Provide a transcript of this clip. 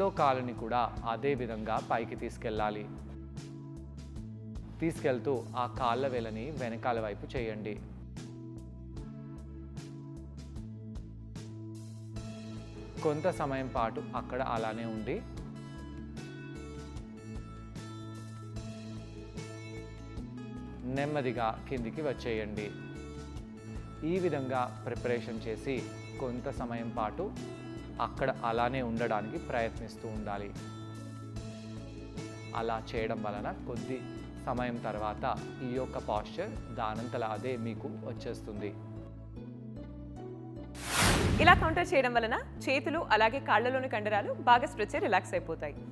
రెండో కాలుని కూడా అదే విధంగా పైకి తీసుకెళ్ళాలి తీసుకెళ్తూ ఆ కాళ్ళ వేలని వెనకాల వైపు చేయండి కొంత సమయం పాటు అక్కడ అలానే ఉండి నెమ్మదిగా కిందికి వచ్చేయండి ఈ విధంగా ప్రిపరేషన్ చేసి కొంత సమయం పాటు అక్కడ అలానే ఉండడానికి ప్రయత్నిస్తూ ఉండాలి అలా చేయడం వలన కొద్ది సమయం తర్వాత ఈ యొక్క పాస్చర్ దానంతల అదే మీకు వచ్చేస్తుంది ఇలా కౌంటర్ చేయడం వలన చేతులు అలాగే కాళ్ళలోని కండరాలు బాగా స్ట్రెచ్ రిలాక్స్ అయిపోతాయి